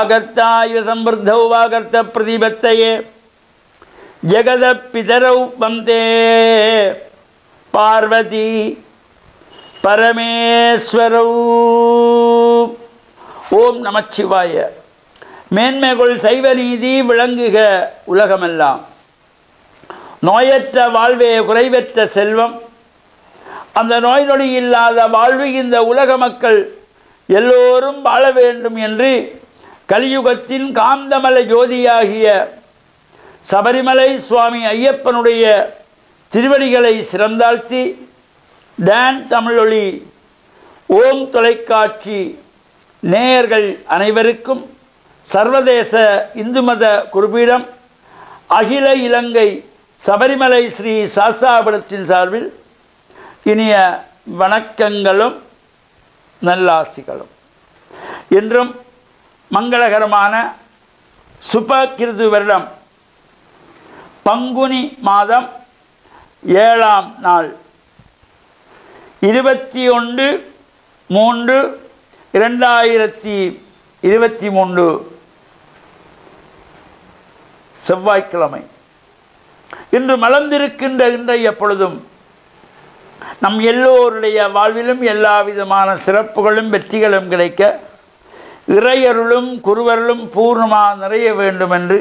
வாகர்த்தாய சம்பிருத்தௌ வாகர்த்த பிரதிபத்தையே ஜெகத பிதரௌ வந்தே பார்வதி பரமேஸ்வரௌ ஓம் நமச்சிவாய மேன்மைகள் சைவ நீதி விளங்குக உலகமெல்லாம் நோயற்ற வாழ்வே குறைவற்ற செல்வம் அந்த நோய் நொடி இல்லாத வாழ்வு இந்த உலக மக்கள் எல்லோரும் வாழ வேண்டும் என்று கலியுகத்தின் காந்தமல ஜோதியாகிய சபரிமலை சுவாமி ஐயப்பனுடைய திருவடிகளை சிறந்தாழ்த்தி டான் தமிழொலி ஓம் தொலைக்காட்சி நேயர்கள் அனைவருக்கும் சர்வதேச இந்து மத குறிப்பீடம் அகில இலங்கை சபரிமலை ஸ்ரீ சாஸ்தாபுரத்தின் சார்பில் இனிய வணக்கங்களும் நல்லாசிகளும் இன்றும் மங்களகரமான சுபகிருது வருடம் பங்குனி மாதம் ஏழாம் நாள் இருபத்தி ஒன்று மூன்று இரண்டாயிரத்தி இருபத்தி மூன்று செவ்வாய்க்கிழமை இன்று மலர்ந்திருக்கின்ற இன்றைய பொழுதும் நம் எல்லோருடைய வாழ்விலும் எல்லா விதமான சிறப்புகளும் வெற்றிகளும் கிடைக்க இறையருளும் குருவருளும் பூர்ணமாக நிறைய வேண்டும் என்று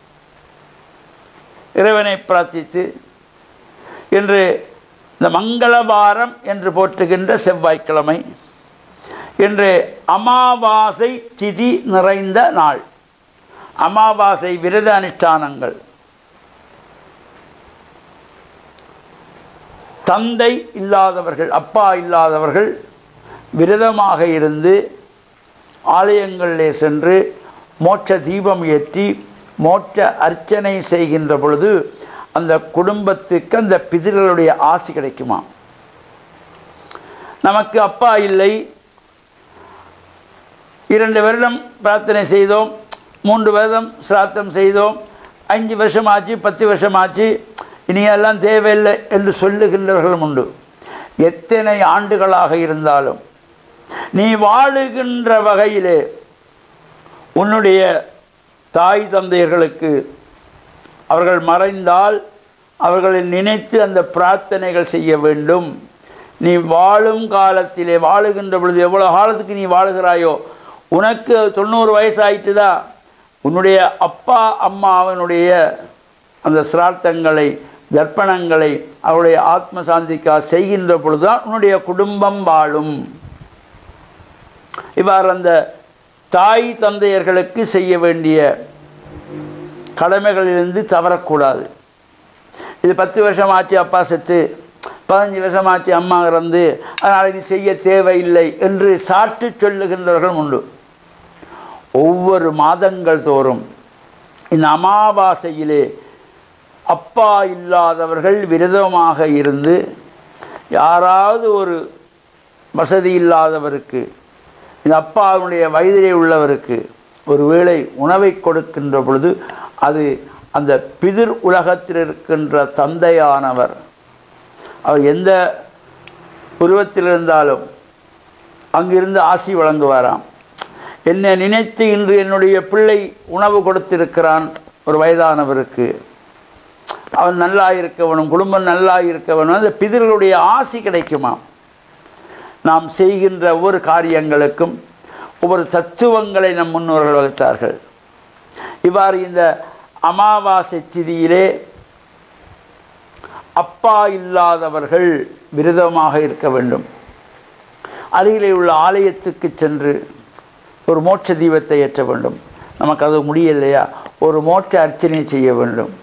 இறைவனை பிரார்த்தித்து இன்று இந்த மங்களவாரம் என்று போற்றுகின்ற செவ்வாய்க்கிழமை இன்று அமாவாசை திதி நிறைந்த நாள் அமாவாசை விரத அனுஷ்டானங்கள் தந்தை இல்லாதவர்கள் அப்பா இல்லாதவர்கள் விரதமாக இருந்து ஆலயங்களிலே சென்று மோட்ச தீபம் ஏற்றி மோட்ச அர்ச்சனை செய்கின்ற பொழுது அந்த குடும்பத்துக்கு அந்த பிதிர்களுடைய ஆசி கிடைக்குமா நமக்கு அப்பா இல்லை இரண்டு வருடம் பிரார்த்தனை செய்தோம் மூன்று வருடம் சிராத்தம் செய்தோம் அஞ்சு வருஷமாச்சு பத்து வருஷமாச்சு இனியெல்லாம் தேவையில்லை என்று சொல்லுகின்றவர்களும் உண்டு எத்தனை ஆண்டுகளாக இருந்தாலும் நீ வாழுகின்ற வகையிலே உன்னுடைய தாய் தந்தையர்களுக்கு அவர்கள் மறைந்தால் அவர்களை நினைத்து அந்த பிரார்த்தனைகள் செய்ய வேண்டும் நீ வாழும் காலத்திலே வாழுகின்ற பொழுது எவ்வளோ காலத்துக்கு நீ வாழுகிறாயோ உனக்கு தொண்ணூறு வயசு ஆயிட்டுதா உன்னுடைய அப்பா அம்மாவனுடைய அந்த சிரார்த்தங்களை தர்ப்பணங்களை அவருடைய ஆத்ம சாந்திக்காக செய்கின்ற பொழுதுதான் உன்னுடைய குடும்பம் வாழும் இவ்வாறு அந்த தாய் தந்தையர்களுக்கு செய்ய வேண்டிய கடமைகளிலிருந்து தவறக்கூடாது இது பத்து வருஷம் ஆச்சு அப்பா செத்து பதினஞ்சு வருஷம் ஆச்சு அம்மா இறந்து அதனால் இது செய்ய தேவையில்லை என்று சாட்டு சொல்லுகின்றவர்களும் உண்டு ஒவ்வொரு மாதங்கள் தோறும் இந்த அமாவாசையிலே அப்பா இல்லாதவர்கள் விரதமாக இருந்து யாராவது ஒரு வசதி இல்லாதவருக்கு இந்த அப்பாவுடைய வயதிலே உள்ளவருக்கு ஒரு வேளை உணவை கொடுக்கின்ற பொழுது அது அந்த பிதிர் உலகத்தில் இருக்கின்ற தந்தையானவர் அவர் எந்த உருவத்தில் இருந்தாலும் அங்கிருந்து ஆசி வழங்குவாராம் என்னை நினைத்து இன்று என்னுடைய பிள்ளை உணவு கொடுத்திருக்கிறான் ஒரு வயதானவருக்கு அவன் நல்லா இருக்க வேணும் குடும்பம் நல்லா இருக்க வேணும் அந்த பிதர்களுடைய ஆசி கிடைக்குமா நாம் செய்கின்ற ஒவ்வொரு காரியங்களுக்கும் ஒவ்வொரு தத்துவங்களை நம் முன்னோர்கள் வகுத்தார்கள் இவ்வாறு இந்த அமாவாசை திதியிலே அப்பா இல்லாதவர்கள் விரதமாக இருக்க வேண்டும் அருகிலே உள்ள ஆலயத்துக்கு சென்று ஒரு மோட்ச தீபத்தை ஏற்ற வேண்டும் நமக்கு அது முடியலையா ஒரு மோட்ச அர்ச்சனை செய்ய வேண்டும்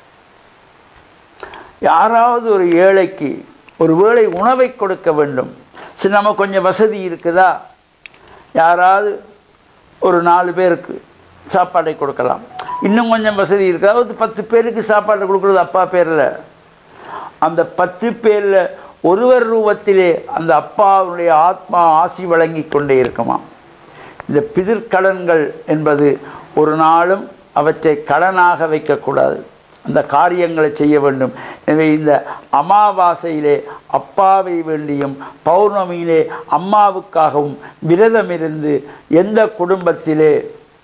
யாராவது ஒரு ஏழைக்கு ஒரு வேளை உணவை கொடுக்க வேண்டும் சரி நம்ம கொஞ்சம் வசதி இருக்குதா யாராவது ஒரு நாலு பேருக்கு சாப்பாடை கொடுக்கலாம் இன்னும் கொஞ்சம் வசதி இருக்கா ஒரு பத்து பேருக்கு சாப்பாடு கொடுக்குறது அப்பா பேரில் அந்த பத்து பேரில் ஒருவர் ரூபத்திலே அந்த அப்பாவுடைய ஆத்மா ஆசி வழங்கி கொண்டே இருக்குமா இந்த பிதிர்கடன்கள் என்பது ஒரு நாளும் அவற்றை கடனாக வைக்கக்கூடாது அந்த காரியங்களை செய்ய வேண்டும் எனவே இந்த அமாவாசையிலே அப்பாவை வேண்டியும் பௌர்ணமியிலே அம்மாவுக்காகவும் விரதம் இருந்து எந்த குடும்பத்திலே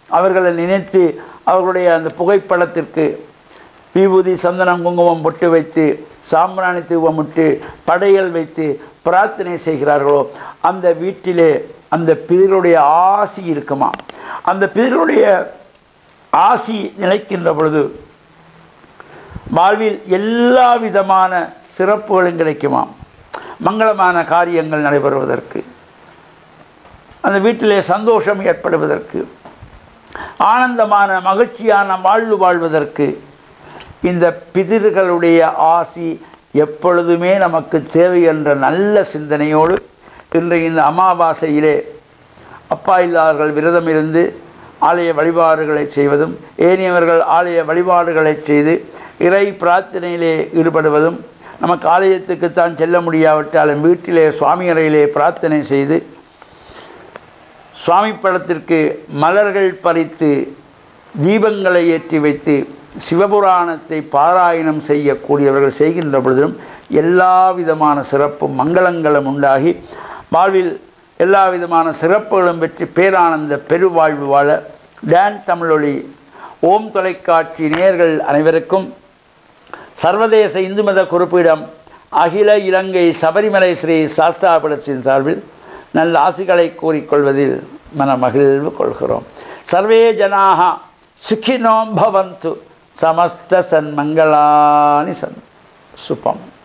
அவர்களை நினைத்து அவர்களுடைய அந்த புகைப்படத்திற்கு விபூதி சந்தனம் குங்குமம் பொட்டு வைத்து சாம்பிராணி தூவமிட்டு படையல் வைத்து பிரார்த்தனை செய்கிறார்களோ அந்த வீட்டிலே அந்த பிதர்களுடைய ஆசி இருக்குமா அந்த பிதர்களுடைய ஆசி நிலைக்கின்ற பொழுது வாழ்வில் எல்லா விதமான சிறப்புகளும் கிடைக்குமாம் மங்களமான காரியங்கள் நடைபெறுவதற்கு அந்த வீட்டிலே சந்தோஷம் ஏற்படுவதற்கு ஆனந்தமான மகிழ்ச்சியான வாழ்வு வாழ்வதற்கு இந்த பிதிர்களுடைய ஆசி எப்பொழுதுமே நமக்கு தேவை என்ற நல்ல சிந்தனையோடு இன்றைய இந்த அமாவாசையிலே அப்பா இல்லாதவர்கள் விரதம் இருந்து ஆலய வழிபாடுகளை செய்வதும் ஏனியவர்கள் ஆலய வழிபாடுகளை செய்து இறை பிரார்த்தனையிலே ஈடுபடுவதும் நமக்கு ஆலயத்துக்குத்தான் செல்ல முடியாவிட்டாலும் வீட்டிலே சுவாமி அறையிலே பிரார்த்தனை செய்து சுவாமி படத்திற்கு மலர்கள் பறித்து தீபங்களை ஏற்றி வைத்து சிவபுராணத்தை பாராயணம் செய்யக்கூடியவர்கள் செய்கின்ற பொழுதிலும் எல்லா விதமான சிறப்பும் மங்களங்களும் உண்டாகி வாழ்வில் எல்லா விதமான சிறப்புகளும் பெற்று பேரானந்த பெருவாழ்வு வாழ டான் தமிழொலி ஓம் தொலைக்காட்சி நேயர்கள் அனைவருக்கும் சர்வதேச இந்து மத குறிப்பிடம் அகில இலங்கை சபரிமலை ஸ்ரீ சாஸ்தாபீடத்தின் சார்பில் நல்ல ஆசிகளை கூறிக்கொள்வதில் மன மகிழ்வு கொள்கிறோம் சர்வே ஜனாக சுகினோம் பவந்து சமஸ்த சன்மங்களானி சன் சுபம்